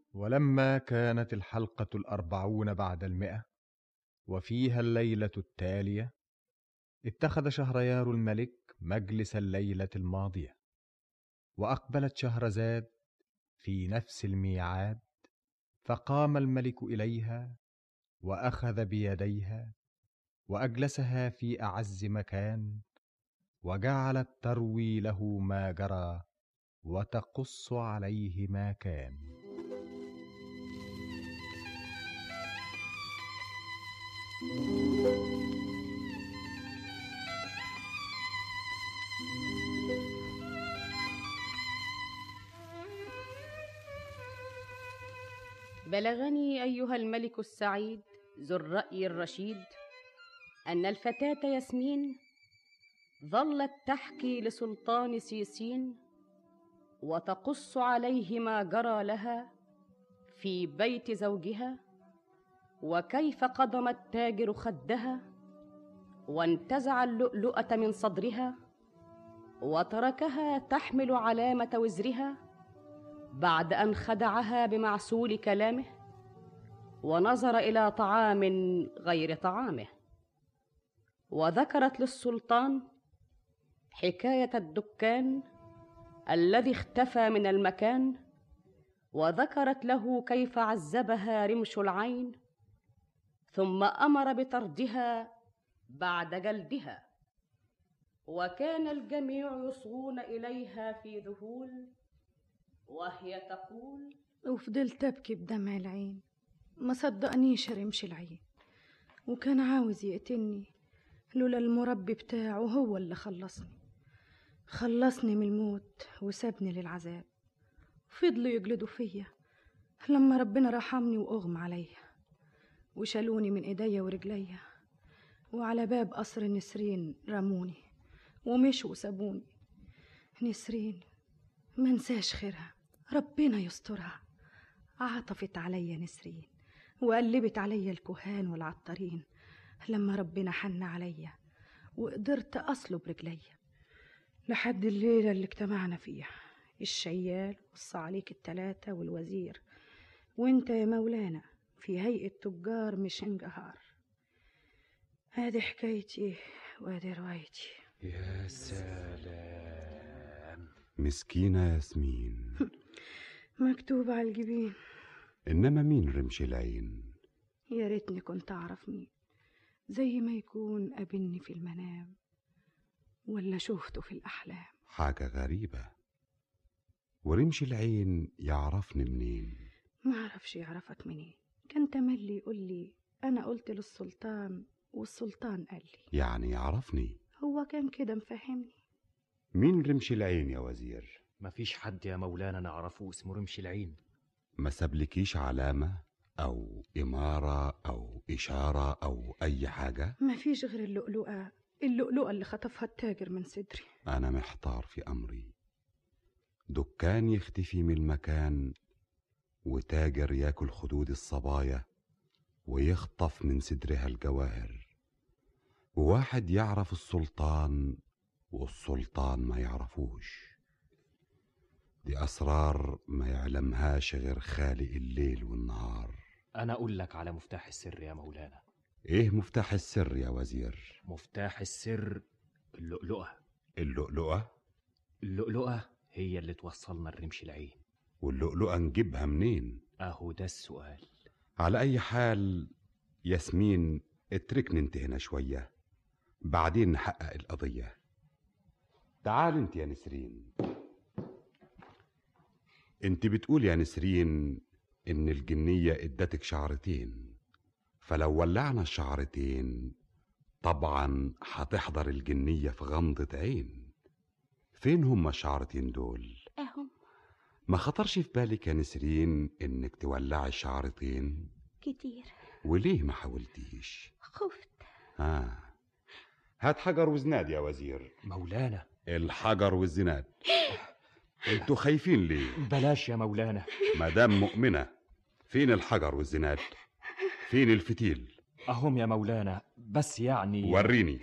ولما كانت الحلقة الأربعون بعد المئة وفيها الليلة التالية اتخذ شهريار الملك مجلس الليلة الماضية وأقبلت شهرزاد في نفس الميعاد فقام الملك إليها وأخذ بيديها وأجلسها في أعز مكان وجعلت تروي له ما جرى وتقص عليه ما كان بلغني ايها الملك السعيد ذو الراي الرشيد ان الفتاه ياسمين ظلت تحكي لسلطان سيسين وتقص عليه ما جرى لها في بيت زوجها وكيف قضم التاجر خدها وانتزع اللؤلؤه من صدرها وتركها تحمل علامه وزرها بعد ان خدعها بمعسول كلامه ونظر الى طعام غير طعامه وذكرت للسلطان حكايه الدكان الذي اختفى من المكان وذكرت له كيف عذبها رمش العين ثم امر بطردها بعد جلدها وكان الجميع يصغون اليها في ذهول وهي تقول وفضلت أبكي بدمع العين ما صدقنيش رمش العين وكان عاوز يقتلني لولا المربي بتاعه هو اللي خلصني خلصني من الموت وسابني للعذاب فضلوا يجلدوا فيا لما ربنا رحمني وأغمى عليا وشالوني من ايديا ورجليا وعلى باب قصر نسرين رموني ومشوا وسابوني نسرين منساش خيرها ربنا يسترها عطفت عليا نسرين وقلبت عليا الكهان والعطارين لما ربنا حن عليا وقدرت أصلب رجليا لحد الليلة اللي اجتمعنا فيها الشيال والصعاليك التلاتة والوزير وانت يا مولانا في هيئة تجار مش انجهار هذه حكايتي وهذه روايتي يا سلام مسكينة ياسمين مكتوب على الجبين إنما مين رمش العين يا ريتني كنت أعرف مين زي ما يكون قابلني في المنام ولا شوفته في الأحلام حاجة غريبة ورمش العين يعرفني منين ما أعرفش يعرفك منين كان تملي يقول لي أنا قلت للسلطان والسلطان قال لي يعني يعرفني هو كان كده مفهمني مين رمش العين يا وزير مفيش حد يا مولانا نعرفه اسمه رمش العين ما سابلكيش علامة أو إمارة أو إشارة أو أي حاجة مفيش غير اللؤلؤة اللؤلؤة اللي خطفها التاجر من صدري أنا محتار في أمري دكان يختفي من المكان وتاجر ياكل خدود الصبايا ويخطف من صدرها الجواهر وواحد يعرف السلطان والسلطان ما يعرفوش دي أسرار ما يعلمهاش غير خالق الليل والنهار انا اقول لك على مفتاح السر يا مولانا إيه مفتاح السر يا وزير مفتاح السر اللؤلؤة اللؤلؤة اللؤلؤة هي اللي توصلنا لرمش العين واللؤلؤة نجيبها منين اهو ده السؤال على أي حال ياسمين اتركني انت هنا شوية بعدين نحقق القضية تعال انت يا نسرين انت بتقول يا نسرين ان الجنية ادتك شعرتين فلو ولعنا الشعرتين طبعا هتحضر الجنية في غمضة عين فين هما الشعرتين دول اهم ما خطرش في بالك يا نسرين انك تولعي الشعرتين كتير وليه ما حاولتيش خفت ها هات حجر وزناد يا وزير مولانا الحجر والزناد انتوا خايفين ليه بلاش يا مولانا مدام مؤمنة فين الحجر والزناد فين الفتيل اهم يا مولانا بس يعني وريني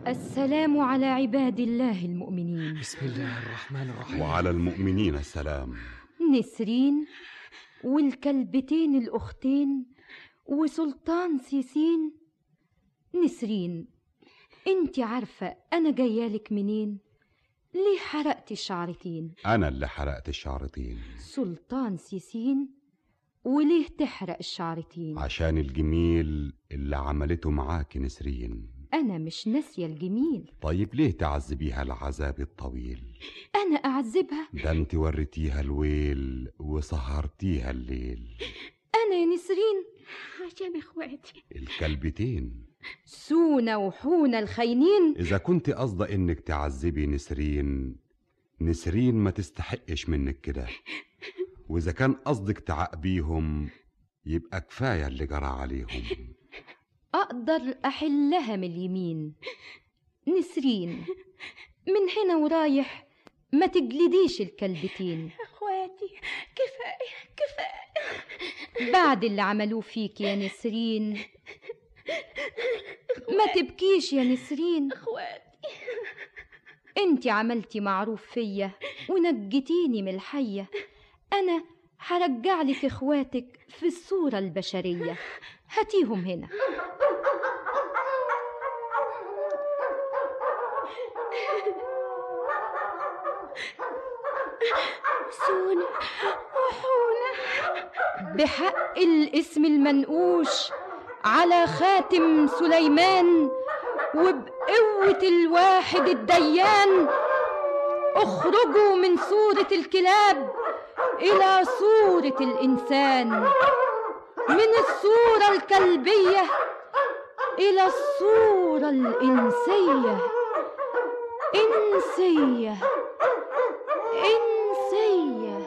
السلام على عباد الله المؤمنين بسم الله الرحمن الرحيم وعلى المؤمنين السلام نسرين والكلبتين الأختين وسلطان سيسين نسرين انت عارفة أنا جايالك منين ليه حرقت الشعرتين أنا اللي حرقت الشعرتين سلطان سيسين وليه تحرق الشعرتين عشان الجميل اللي عملته معاك نسرين أنا مش ناسية الجميل طيب ليه تعذبيها العذاب الطويل أنا أعذبها ده انت وريتيها الويل وسهرتيها الليل أنا يا نسرين عشان اخواتي الكلبتين سونا وحونا الخاينين إذا كنت قصدة إنك تعذبي نسرين نسرين ما تستحقش منك كده وإذا كان قصدك تعاقبيهم يبقى كفاية اللي جرى عليهم أقدر أحلها من اليمين نسرين من هنا ورايح ما تجلديش الكلبتين اخواتي كفايه كفايه بعد اللي عملوه فيك يا نسرين ما تبكيش يا نسرين اخواتي انت عملتي معروف فيا ونجتيني من الحية أنا هرجع لك إخواتك في الصورة البشرية هاتيهم هنا سونا وحونا بحق الاسم المنقوش على خاتم سليمان وبقوة الواحد الديان اخرجوا من صورة الكلاب إلى صورة الإنسان من الصورة الكلبية إلى الصورة الإنسية إنسية إنسية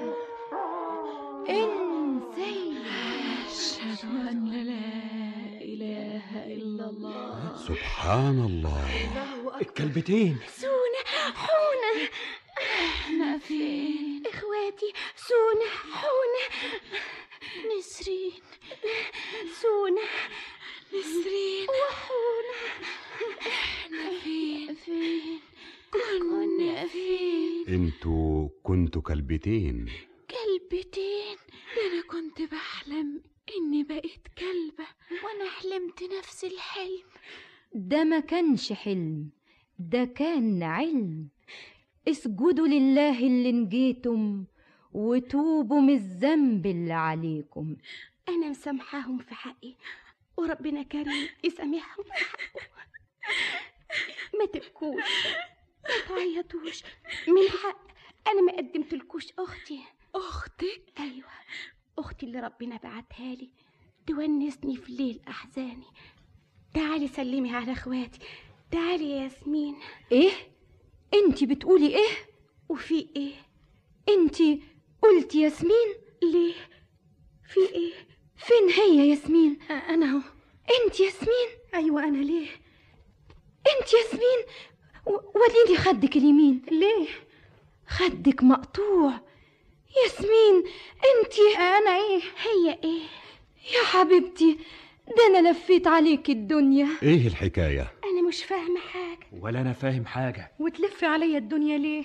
إنسية أشهد أن لا إله إلا الله سبحان الله الكلبتين سونا حونا احنا فين اخواتي سونا حونا نسرين سونا نسرين وحونا احنا فين فين كنا فين انتوا كنتوا كلبتين كلبتين ده انا كنت بحلم اني بقيت كلبة وانا حلمت نفس الحلم ده ما كانش حلم ده كان علم اسجدوا لله اللي نجيتم وتوبوا من الذنب اللي عليكم انا مسامحاهم في حقي وربنا كريم يسامحهم في حقه ما تبكوش ما تعيطوش من حق انا ما قدمتلكوش اختي اختك ايوه اختي اللي ربنا بعتها لي تونسني في ليل احزاني تعالي سلمي على اخواتي تعالي يا ياسمين ايه انتي بتقولي ايه وفي ايه انتي قلتي ياسمين ليه في ايه فين هي ياسمين أنا أهو انت ياسمين أيوة أنا ليه انت ياسمين و- وريني خدك اليمين ليه خدك مقطوع ياسمين انت أنا إيه هي ايه يا حبيبتي ده انا لفيت عليك الدنيا ايه الحكاية انا مش فاهمه حاجه ولا انا فاهم حاجه وتلف عليا الدنيا ليه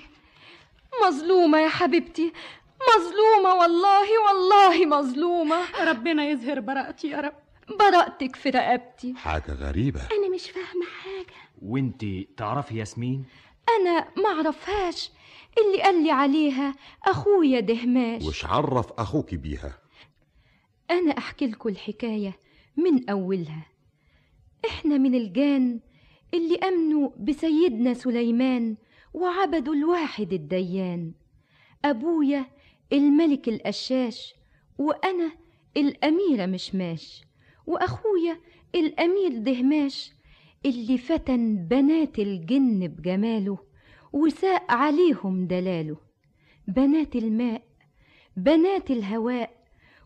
مظلومة يا حبيبتي مظلومة والله والله مظلومة ربنا يظهر براءتي يا رب برأتك في رقبتي حاجة غريبة انا مش فاهمه حاجه وانتي تعرفي ياسمين أنا معرفهاش اللي قال لي عليها أخويا دهماش وش عرف أخوك بيها أنا أحكي لكم الحكاية من أولها إحنا من الجان اللي أمنوا بسيدنا سليمان وعبدوا الواحد الديان أبويا الملك القشاش وأنا الأميرة مشماش وأخويا الأمير دهماش اللي فتن بنات الجن بجماله وساق عليهم دلاله بنات الماء بنات الهواء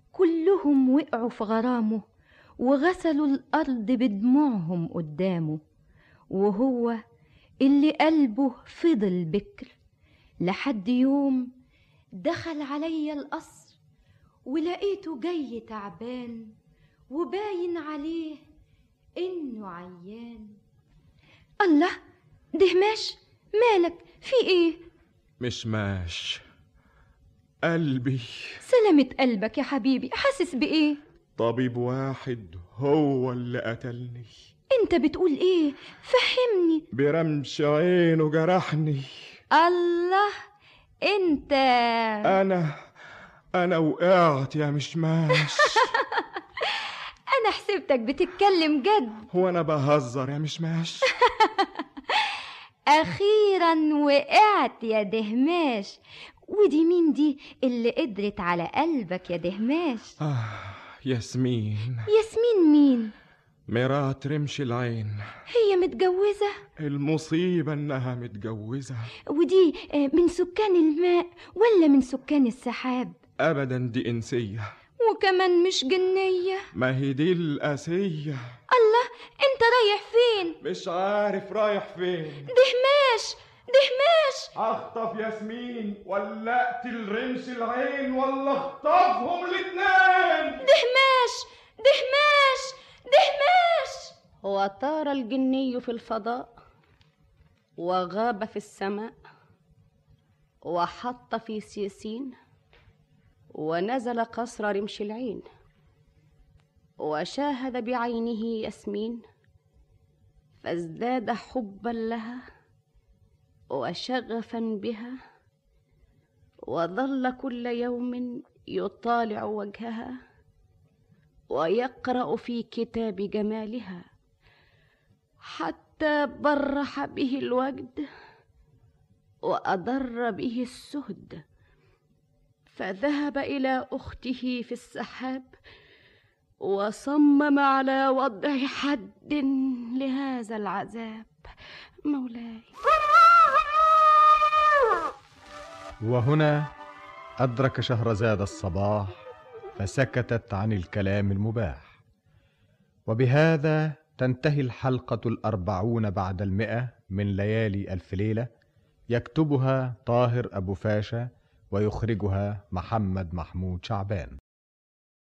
كلهم وقعوا في غرامه وغسلوا الأرض بدموعهم قدامه وهو اللي قلبه فضل بكر لحد يوم دخل عليا القصر ولقيته جاي تعبان وباين عليه إنه عيان الله دهماش مالك في ايه مشماش قلبي سلامة قلبك يا حبيبي حاسس بايه طبيب واحد هو اللي قتلني انت بتقول ايه فهمني برمش عينه جرحني الله انت انا انا وقعت يا مشماش انا حسبتك بتتكلم جد هو انا بهزر يا مشماش اخيرا وقعت يا دهماش ودي مين دي اللي قدرت على قلبك يا دهماش آه ياسمين ياسمين مين مرات رمش العين هي متجوزة المصيبة انها متجوزة ودي آه، من سكان الماء ولا من سكان السحاب ابدا دي انسية وكمان مش جنية ما هي دي الاسية الله انت رايح فين مش عارف رايح فين دهماش دهماش اخطف ياسمين ولا اقتل رمش العين ولا اخطفهم الاتنين دهماش دهماش دهماش وطار الجني في الفضاء وغاب في السماء وحط في سيسين ونزل قصر رمش العين وشاهد بعينه ياسمين فازداد حبا لها وشغفا بها وظل كل يوم يطالع وجهها ويقرا في كتاب جمالها حتى برح به الوجد واضر به السهد فذهب الى اخته في السحاب وصمم على وضع حد لهذا العذاب مولاي وهنا أدرك شهرزاد الصباح فسكتت عن الكلام المباح وبهذا تنتهي الحلقة الأربعون بعد المئة من ليالي ألف ليلة يكتبها طاهر أبو فاشا ويخرجها محمد محمود شعبان